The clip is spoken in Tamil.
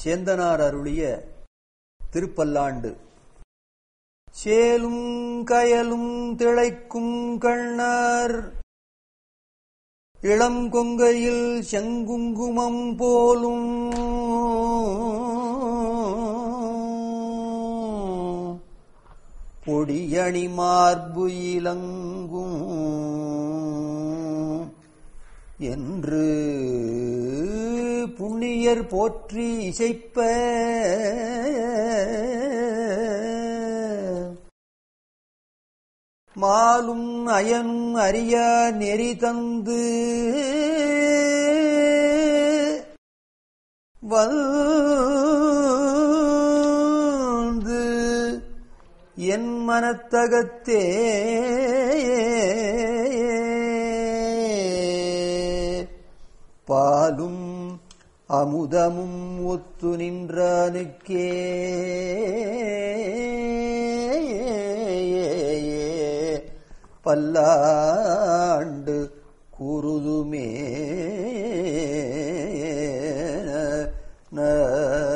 சேந்தனார் அருளிய திருப்பல்லாண்டு சேலும் கயலும் திளைக்கும் கண்ணார் இளம் கொங்கையில் செங்குங்குமம் போலும் பொடியணி மார்பு இலங்கும் என்று புண்ணியர் போற்றி இசைப்ப மாலும் அயனும் அறியா நெறி தந்து வந்து என் மனத்தகத்தே பாலும் அமுதமும் ஒத்து நின்றானுக்கே பல்லாண்டு கூறுதுமே ந